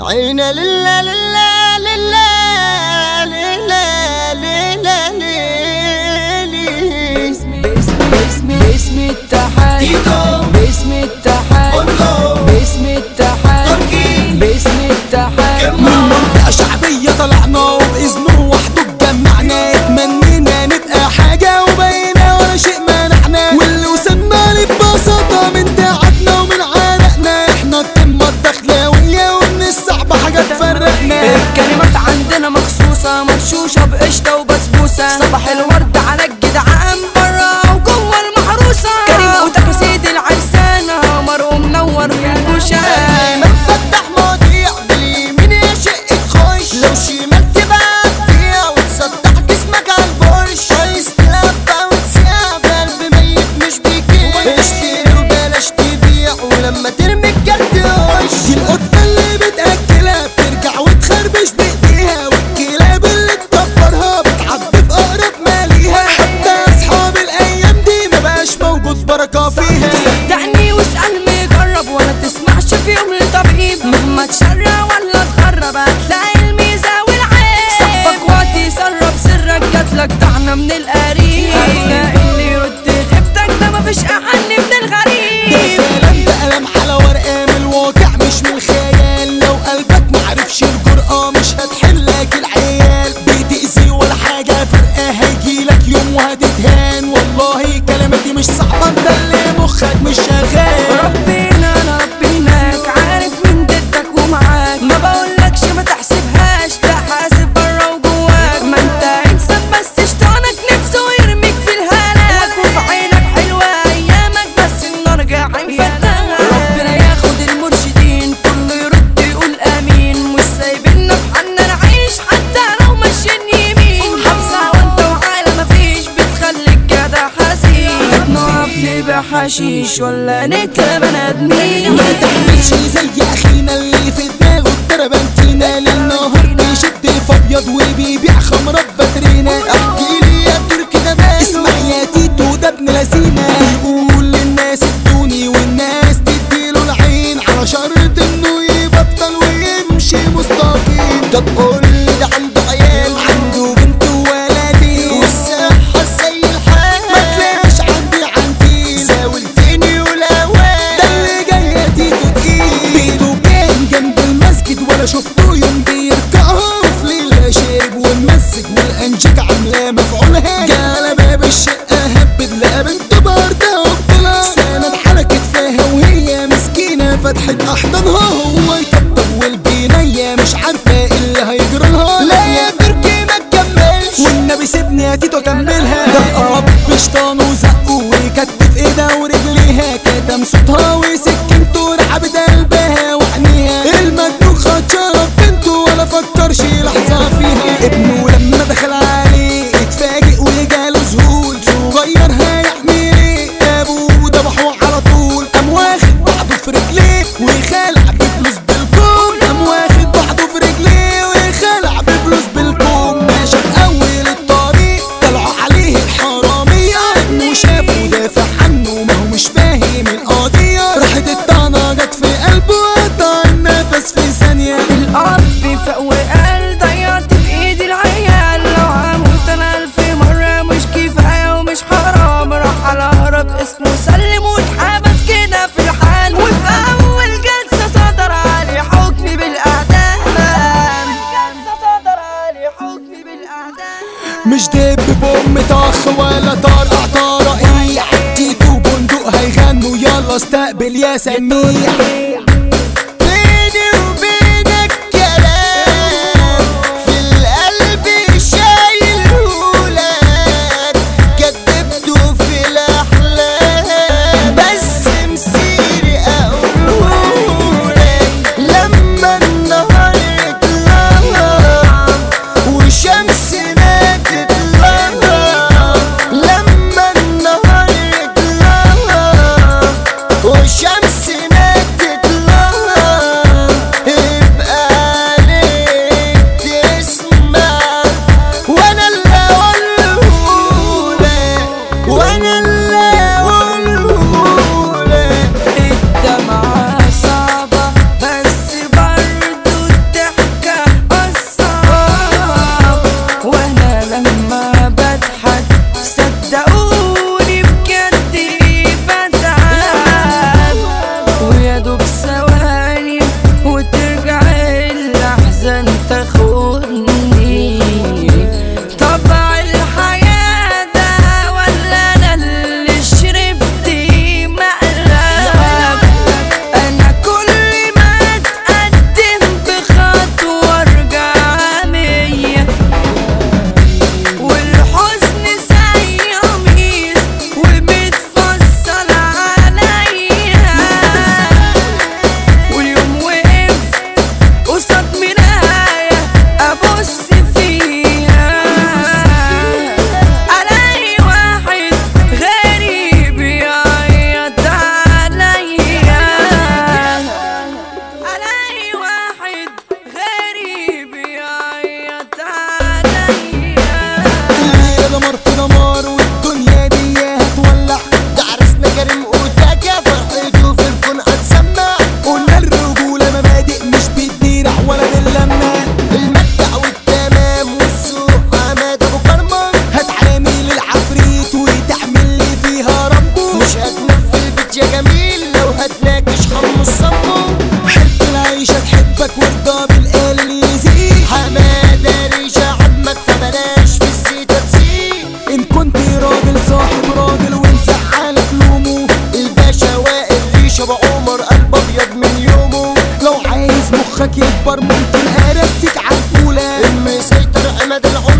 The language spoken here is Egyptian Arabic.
عينا لله لله لله لله لله لله باسم باسم باسم التحال باسم التحال باسم التحال باسم التحال من منطقة شعبية طلعنا وبإذنه وحده اتجمعنا اتمنينا نبقى حاجة وبقينا ولا شيء منعنا واللي وصلنا ليه ببساطة من تعبنا ومن عرقنا احنا القمة الدخلاوية ومن الصعب حاجة تفرقنا الكلمات عندنا مخصوصة مرشوشة بقشطة وبسبوسة صباح الورد على الجدعان برا وجوه المحروسة كريم قوتك وسيد العرسانة قمر ومنور في الكوشة فتح مواضيع باليمين يا شقة خش لو شمال تبقى تبيع وتصدح جسمك على البرش عايز تلبى وتسيع في قلب ميت مش بيجي اشتري وبلاش تبيع ولما ترمي الجد وش دي القطة اللي بتأكلها بترجع وتخربش بإيديها والكلاب اللي تكبرها بتعض في أقرب ما ليها حتى أصحاب الأيام دي ما بقاش موجود بركة فيها دعني واسأل مجرب ولا تسمعش في يوم لطبيب مهما تشرى ولا تخرب هتلاقي الميزة والعيب صاحبك وقت يسرب سرك جاتلك طعنة من القريب هتلاقي اللي يرد غيبتك ده مفيش أحن من ده الغريب كلام ده قلم على ورقة من الواقع مش من الخيال لو قلبك معرفش الجرأة مش هتحلك العيال بتأذي ولا حاجة فرقة هيجيلك يوم وهتتهان والله كلماتي مش صعبة انت اللي مخك مش شغال ربنا ربيناك عارف من ضدك ومعاك ما بقولكش ما تحسبهاش لا حاسب برا وجواك ما انت انسان بس شيطانك نفسه يرميك في الهلاك وفي عينك حلوة ايامك بس النار جاعين فتاك ربنا ياخد المرشدين كله يرد يقول امين مش سايبنا في حالنا نعيش حتى لو ماشيين يمين حبسة وانت وعالة مفيش بتخليك جدع حزين نقف نبيع حشيش ولا نكتب بني ادمين ما تعملش زي اخينا اللي في دماغه التربنتينا للنهار بيشد في ابيض وبيبيع خمرة باترينا احكي لي يا تركي ده ماله اسمع يا تيتو ده ابن لذينة يقول للناس ادوني والناس تديله العين على شرط انه يبطل ويمشي مستقيم طب قول لي ده عنده عيال عنده بنت وولدين والصحة زي الحال ما تلاقيش عندي عندي زاولتني والاوان ده اللي جاي يا تيتو تقيل بيته كان جنب المسجد ولا شفته يوم بيركعها وفي ليلة شرب ومسك والأنجيك عاملاه مفعولها جال باب الشقة هبد لقى بنته باردة وبطلع سند على كتفها وهي مسكينة فتحت أحضانها هو يطبطب والبنية مش عارفة ايه اللي هيجرى لها لا يا تركي ما تكملش والنبي سيبني يا تيتو اكملها ده الاب بشطان وزقه ويكتف ايدها ورجليها كتم صوتها وسكنته رعبت قلبها وعينيها المجنون خد شرف بنته ولا فكرش لحظه فيها ابنه لما دخل عليه اتفاجئ وجاله ذهول صغير هيحمي ايه ابوه ذبحه على طول قام واخد بعضه في رجليه وخلع بفلوس بالكوم قام واخد بعضه في رجليه وخلع بفلوس بالكوم ماشي في اول الطريق طلعوا عليه الحراميه ابنه شافه دافع عنه ما هو مش فاهم القضيه راحت الطعنه جت في قلبه قطع النفس في ثانيه الأب فاق وقال ضيعت بإيدي العيال لو هموت أنا ألف مرة مش كفاية ومش حرام راح على هرب اسمه سلم واتحبس كده في الحال وفي أول جلسة صدر عليه حكمي بالإعدام جلسة صدر عليه حكمي بالإعدام مش دب بوم طخ ولا طرقع طرقيع تيتو بندق هيغنوا يلا استقبل يا سميع بيني وبينك كلام في القلب شايل هولك كدبته في الأحلام بس مسيري أقولك لما النهار يطلع وشمسنا تطلع لما النهار يطلع وشمسنا تطلع ابيض من يومه لو عايز مخك يكبر ممكن ارسيك عالفولة المسيطر عماد العمر